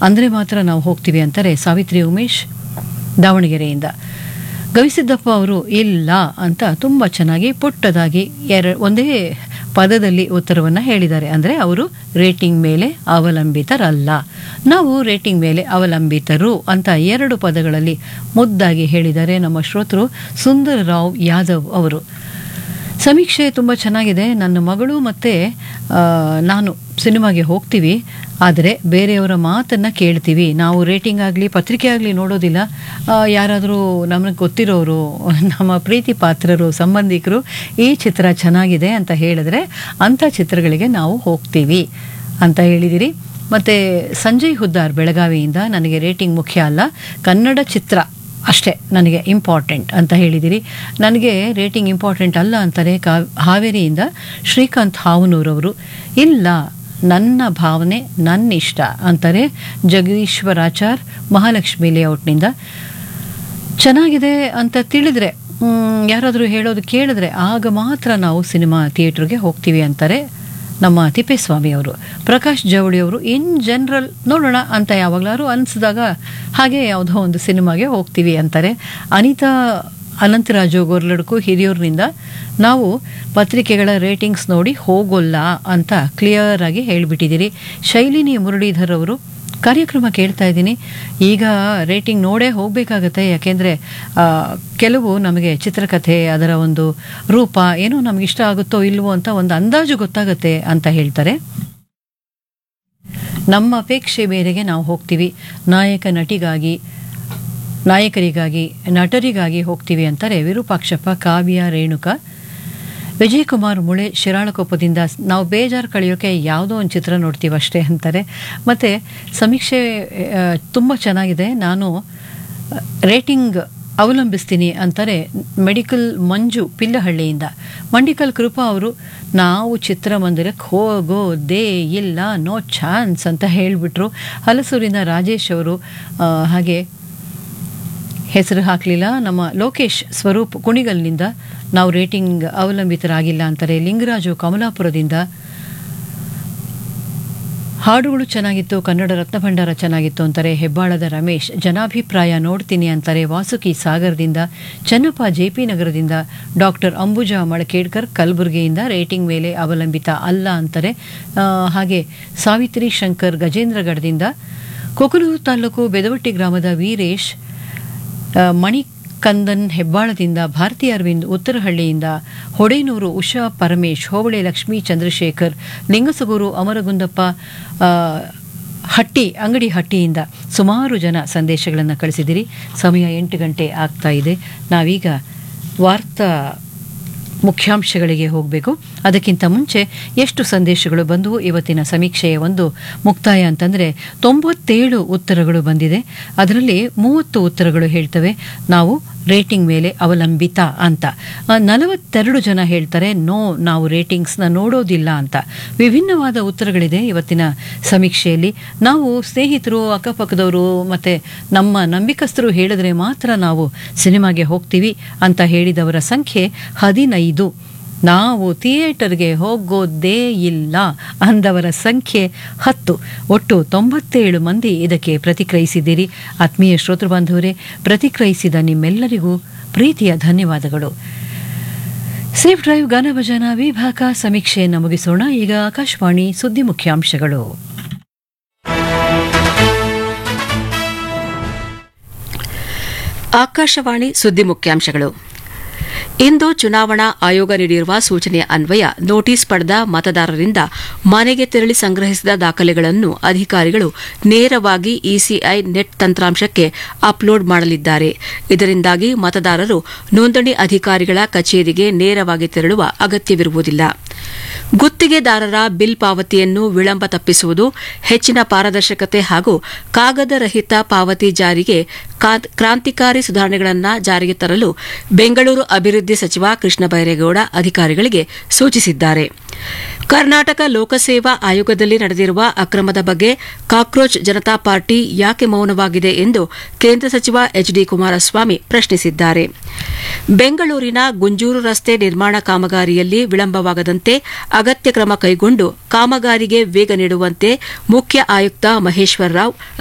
ಅಂದರೆ ಮಾತ್ರ ನಾವು ಹೋಗ್ತೀವಿ ಅಂತಾರೆ ಸಾವಿತ್ರಿ ಉಮೇಶ್ ದಾವಣಗೆರೆಯಿಂದ ಗವಿಸಿದ್ದಪ್ಪ ಅವರು ಇಲ್ಲ ಅಂತ ತುಂಬ ಚೆನ್ನಾಗಿ ಪುಟ್ಟದಾಗಿ ಎರ ಒಂದೇ ಪದದಲ್ಲಿ ಉತ್ತರವನ್ನು ಹೇಳಿದ್ದಾರೆ ಅಂದರೆ ಅವರು ರೇಟಿಂಗ್ ಮೇಲೆ ಅವಲಂಬಿತರಲ್ಲ ನಾವು ರೇಟಿಂಗ್ ಮೇಲೆ ಅವಲಂಬಿತರು ಅಂತ ಎರಡು ಪದಗಳಲ್ಲಿ ಮುದ್ದಾಗಿ ಹೇಳಿದ್ದಾರೆ ನಮ್ಮ ಶ್ರೋತೃ ಸುಂದರರಾವ್ ಯಾದವ್ ಅವರು ಸಮೀಕ್ಷೆ ತುಂಬ ಚೆನ್ನಾಗಿದೆ ನನ್ನ ಮಗಳು ಮತ್ತು ನಾನು ಸಿನಿಮಾಗೆ ಹೋಗ್ತೀವಿ ಆದರೆ ಬೇರೆಯವರ ಮಾತನ್ನು ಕೇಳ್ತೀವಿ ನಾವು ರೇಟಿಂಗ್ ಆಗಲಿ ಪತ್ರಿಕೆ ಆಗಲಿ ನೋಡೋದಿಲ್ಲ ಆ, ಯಾರಾದರೂ ನಮಗೆ ಗೊತ್ತಿರೋರು ನಮ್ಮ ಪ್ರೀತಿ ಪಾತ್ರರು ಸಂಬಂಧಿಕರು ಈ ಚಿತ್ರ ಚೆನ್ನಾಗಿದೆ ಅಂತ ಹೇಳಿದ್ರೆ ಅಂಥ ಚಿತ್ರಗಳಿಗೆ ನಾವು ಹೋಗ್ತೀವಿ ಅಂತ ಹೇಳಿದಿರಿ ಮತ್ತು ಸಂಜಯ್ ಹುದ್ದಾರ್ ಬೆಳಗಾವಿಯಿಂದ ನನಗೆ ರೇಟಿಂಗ್ ಮುಖ್ಯ ಅಲ್ಲ ಕನ್ನಡ ಚಿತ್ರ ಅಷ್ಟೇ ನನಗೆ ಇಂಪಾರ್ಟೆಂಟ್ ಅಂತ ಹೇಳಿದಿರಿ ನನಗೆ ರೇಟಿಂಗ್ ಇಂಪಾರ್ಟೆಂಟ್ ಅಲ್ಲ ಅಂತಾರೆ ಕಾ ಹಾವೇರಿಯಿಂದ ಶ್ರೀಕಾಂತ್ ಹಾವನೂರವರು ಇಲ್ಲ ನನ್ನ ಭಾವನೆ ನನ್ನ ಇಷ್ಟ ಅಂತಾರೆ ಜಗದೀಶ್ವರಾಚಾರ್ ಮಹಾಲಕ್ಷ್ಮಿ ಲೇಔಟ್ನಿಂದ ಚೆನ್ನಾಗಿದೆ ಅಂತ ತಿಳಿದ್ರೆ ಮ್, ಯಾರಾದರೂ ಹೇಳೋದು ಕೇಳಿದ್ರೆ ಆಗ ಮಾತ್ರ ನಾವು ಸಿನಿಮಾ ಥಿಯೇಟ್ರಿಗೆ ಹೋಗ್ತೀವಿ ಅಂತಾರೆ ನಮ್ಮ ತಿಪ್ಪೇಸ್ವಾಮಿ ಅವರು ಪ್ರಕಾಶ್ ಜವಳಿ ಅವರು ಇನ್ ಜನರಲ್ ನೋಡೋಣ ಅಂತ ಯಾವಾಗಲಾದ್ರು ಅನಿಸಿದಾಗ ಹಾಗೆ ಯಾವುದೋ ಒಂದು ಸಿನಿಮಾಗೆ ಹೋಗ್ತೀವಿ ಅಂತಾರೆ ಅನಿತಾ ಅನಂತರಾಜು ಗೊರ್ಲಡ್ಕು ಹಿರಿಯೂರಿನಿಂದ ನಾವು ಪತ್ರಿಕೆಗಳ ರೇಟಿಂಗ್ಸ್ ನೋಡಿ ಹೋಗೋಲ್ಲ ಅಂತ ಕ್ಲಿಯರ್ ಆಗಿ ಹೇಳಿಬಿಟ್ಟಿದ್ದೀರಿ ಶೈಲಿನಿ ಮುರಳೀಧರ್ ಅವರು ಕಾರ್ಯಕ್ರಮ ಕೇಳ್ತಾ ಇದ್ದೀನಿ ಈಗ ರೇಟಿಂಗ್ ನೋಡೇ ಹೋಗಬೇಕಾಗತ್ತೆ ಯಾಕೆಂದರೆ ಕೆಲವು ನಮಗೆ ಚಿತ್ರಕಥೆ ಅದರ ಒಂದು ರೂಪ ಏನೋ ನಮ್ಗೆ ಇಷ್ಟ ಆಗುತ್ತೋ ಇಲ್ವೋ ಅಂತ ಒಂದು ಅಂದಾಜು ಗೊತ್ತಾಗುತ್ತೆ ಅಂತ ಹೇಳ್ತಾರೆ ನಮ್ಮ ಅಪೇಕ್ಷೆ ಮೇರೆಗೆ ನಾವು ಹೋಗ್ತೀವಿ ನಾಯಕ ನಟಿಗಾಗಿ ನಾಯಕರಿಗಾಗಿ ನಟರಿಗಾಗಿ ಹೋಗ್ತೀವಿ ಅಂತಾರೆ ವಿರೂಪಾಕ್ಷಪ್ಪ ಕಾವ್ಯ ರೇಣುಕಾ ವಿಜಯಕುಮಾರ್ ಮುಳೆ ಶಿರಾಳಕೊಪ್ಪದಿಂದ ನಾವು ಬೇಜಾರು ಕಳೆಯೋಕೆ ಯಾವುದೋ ಒಂದು ಚಿತ್ರ ನೋಡ್ತೀವಿ ಅಷ್ಟೇ ಅಂತಾರೆ ಮತ್ತು ಸಮೀಕ್ಷೆ ತುಂಬ ಚೆನ್ನಾಗಿದೆ ನಾನು ರೇಟಿಂಗ್ ಅವಲಂಬಿಸ್ತೀನಿ ಅಂತಾರೆ ಮೆಡಿಕಲ್ ಮಂಜು ಪಿಲ್ಲಹಳ್ಳಿಯಿಂದ ಮಂಡಿಕಲ್ ಕೃಪಾ ಅವರು ನಾವು ಚಿತ್ರಮಂದಿರಕ್ಕೆ ಹೋಗೋದೇ ಇಲ್ಲ ನೋ ಚಾನ್ಸ್ ಅಂತ ಹೇಳಿಬಿಟ್ರು ಹಲಸೂರಿನ ರಾಜೇಶ್ ಅವರು ಆ, ಹಾಗೆ ಹೆಸರು ಹಾಕಲಿಲ್ಲ ನಮ್ಮ ಲೋಕೇಶ್ ಸ್ವರೂಪ್ ಕುಣಿಗಲ್ನಿಂದ ನಾವು ರೇಟಿಂಗ್ ಅವಲಂಬಿತರಾಗಿಲ್ಲ ಅಂತಾರೆ ಲಿಂಗರಾಜು ಕಮಲಾಪುರದಿಂದ ಹಾಡುಗಳು ಚೆನ್ನಾಗಿತ್ತು ಕನ್ನಡ ರತ್ನಭಂಡಾರ ಚೆನ್ನಾಗಿತ್ತು ಅಂತಾರೆ ಹೆಬ್ಬಾಳದ ರಮೇಶ್ ಜನಾಭಿಪ್ರಾಯ ನೋಡ್ತೀನಿ ಅಂತಾರೆ ವಾಸುಕಿ ಸಾಗರದಿಂದ ಚನ್ನಪ್ಪ ಜೆ ಪಿ ನಗರದಿಂದ ಡಾಕ್ಟರ್ ಅಂಬುಜಾ ಮಳಕೇಡ್ಕರ್ ಕಲಬುರಗಿಯಿಂದ ರೇಟಿಂಗ್ ಮೇಲೆ ಅವಲಂಬಿತ ಅಲ್ಲ ಅಂತಾರೆ ಆ, ಹಾಗೆ ಸಾವಿತ್ರಿ ಶಂಕರ್ ಗಜೇಂದ್ರಗಢದಿಂದ ಕೊಕನೂರು ತಾಲೂಕು ಬೆದವಟ್ಟಿ ಗ್ರಾಮದ ವೀರೇಶ್ ಆ, ಮಣಿಕಂದನ್ ಹೆಬ್ಬಾಳದಿಂದ ಭಾರತಿ ಅರವಿಂದ್ ಉತ್ತರಹಳ್ಳಿಯಿಂದ ಹೊಡೇನೂರು ಉಷಾ ಪರಮೇಶ್ ಹೋಬಳೆ ಲಕ್ಷ್ಮೀ ಚಂದ್ರಶೇಖರ್ ಲಿಂಗಸಗೂರು ಅಮರಗುಂದಪ್ಪ ಆ, ಹಟ್ಟಿ ಅಂಗಡಿ ಹಟ್ಟಿಯಿಂದ ಸುಮಾರು ಜನ ಸಂದೇಶಗಳನ್ನು ಕಳಿಸಿದಿರಿ ಸಮಯ ಎಂಟು ಗಂಟೆ ಆಗ್ತಾ ಇದೆ ನಾವೀಗ ವಾರ್ತಾ ಮುಖ್ಯಾಂಶಗಳಿಗೆ ಹೋಗಬೇಕು ಅದಕ್ಕಿಂತ ಮುಂಚೆ ಎಷ್ಟು ಸಂದೇಶಗಳು ಬಂದವು ಇವತ್ತಿನ ಸಮೀಕ್ಷೆಯ ಒಂದು ಮುಕ್ತಾಯ ಅಂತಂದರೆ ತೊಂಬತ್ತೇಳು ಉತ್ತರಗಳು ಬಂದಿದೆ ಅದರಲ್ಲಿ ಮೂವತ್ತು ಉತ್ತರಗಳು ಹೇಳ್ತವೆ ನಾವು ರೇಟಿಂಗ್ ಮೇಲೆ ಅವಲಂಬಿತ ಅಂತ ಆ, ನಲವತ್ತೆರಡು ಜನ ಹೇಳ್ತಾರೆ ನೋ ನಾವು ರೇಟಿಂಗ್ಸ್ನ ನೋಡೋದಿಲ್ಲ ಅಂತ ವಿಭಿನ್ನವಾದ ಉತ್ತರಗಳಿದೆ ಇವತ್ತಿನ ಸಮೀಕ್ಷೆಯಲ್ಲಿ ನಾವು ಸ್ನೇಹಿತರು ಅಕ್ಕಪಕ್ಕದವರು ಮತ್ತು ನಮ್ಮ ನಂಬಿಕಸ್ಥರು ಹೇಳಿದ್ರೆ ಮಾತ್ರ ನಾವು ಸಿನಿಮಾಗೆ ಹೋಗ್ತೀವಿ ಅಂತ ಹೇಳಿದವರ ಸಂಖ್ಯೆ ಹದಿನೈದು ನಾವು ಥಿಯೇಟರ್ಗೆ ಹೋಗೋದೇ ಇಲ್ಲ ಅಂದವರ ಸಂಖ್ಯೆ ಹತ್ತು ಒಟ್ಟು ತೊಂಬತ್ತೇಳು ಮಂದಿ ಇದಕ್ಕೆ ಪ್ರತಿಕ್ರಿಯಿಸಿದ್ದೀರಿ ಆತ್ಮೀಯ ಶ್ರೋತೃ ಬಾಂಧವರೇ ಪ್ರತಿಕ್ರಿಯಿಸಿದ ನಿಮ್ಮೆಲ್ಲರಿಗೂ ಪ್ರೀತಿಯ ಧನ್ಯವಾದಗಳು ಸೇಫ್ ಡ್ರೈವ್ ಗಾನಭಜನ ವಿಭಾಗ ಸಮೀಕ್ಷೆಯನ್ನು ಮುಗಿಸೋಣ ಈಗ ಆಕಾಶವಾಣಿ ಸುದ್ದಿ ಮುಖ್ಯಾಂಶಗಳು ಆಕಾಶವಾಣಿ ಸುದ್ದಿ ಮುಖ್ಯಾಂಶಗಳು ಇಂದು ಚುನಾವಣಾ ಆಯೋಗ ನೀಡಿರುವ ಸೂಚನೆಯ ಅನ್ವಯ ನೋಟಿಸ್ ಪಡೆದ ಮತದಾರರಿಂದ ಮನೆಗೆ ತೆರಳಿ ಸಂಗ್ರಹಿಸಿದ ದಾಖಲೆಗಳನ್ನು ಅಧಿಕಾರಿಗಳು ನೇರವಾಗಿ ಇಸಿಐ ನೆಟ್ ತಂತ್ರಾಂಶಕ್ಕೆ ಅಪ್ಲೋಡ್ ಮಾಡಲಿದ್ದಾರೆ ಇದರಿಂದಾಗಿ ಮತದಾರರು ನೋಂದಣಿ ಅಧಿಕಾರಿಗಳ ಕಚೇರಿಗೆ ನೇರವಾಗಿ ತೆರಳುವ ಅಗತ್ಯವಿರುವುದಿಲ್ಲ ಗುತ್ತಿಗೆದಾರರ ಬಿಲ್ ಪಾವತಿಯನ್ನು ವಿಳಂಬ ತಪ್ಪಿಸುವುದು ಹೆಚ್ಚಿನ ಪಾರದರ್ಶಕತೆ ಹಾಗೂ ಕಾಗದರಹಿತ ಪಾವತಿ ಜಾರಿಗೆ ಕಾ- ಕ್ರಾಂತಿಕಾರಿ ಸುಧಾರಣೆಗಳನ್ನು ಜಾರಿಗೆ ತರಲು ಬೆಂಗಳೂರು ಅಭಿವೃದ್ಧಿ ಸಚಿವ ಕೃಷ್ಣ ಬೈರೇಗೌಡ ಅಧಿಕಾರಿಗಳಿಗೆ ಸೂಚಿಸಿದ್ದಾರೆ ಕರ್ನಾಟಕ ಲೋಕಸೇವಾ ಆಯೋಗದಲ್ಲಿ ನಡೆದಿರುವ ಅಕ್ರಮದ ಬಗ್ಗೆ ಕಾಕ್ರೋಚ್ ಜನತಾ ಪಾರ್ಟಿ ಯಾಕೆ ಮೌನವಾಗಿದೆ ಎಂದು ಕೇಂದ್ರ ಸಚಿವ ಎಚ್ ಡಿ ಕುಮಾರಸ್ವಾಮಿ ಪ್ರಶ್ನಿಸಿದ್ದಾರೆ ಬೆಂಗಳೂರಿನ ಗುಂಜೂರು ರಸ್ತೆ ನಿರ್ಮಾಣ ಕಾಮಗಾರಿಯಲ್ಲಿ ವಿಳಂಬವಾಗದಂತೆ ಅಗತ್ಯ ಕ್ರಮ ಕೈಗೊಂಡು ಕಾಮಗಾರಿಗೆ ವೇಗ ನೀಡುವಂತೆ ಮುಖ್ಯ ಆಯುಕ್ತ ಮಹೇಶ್ವರ ರಾವ್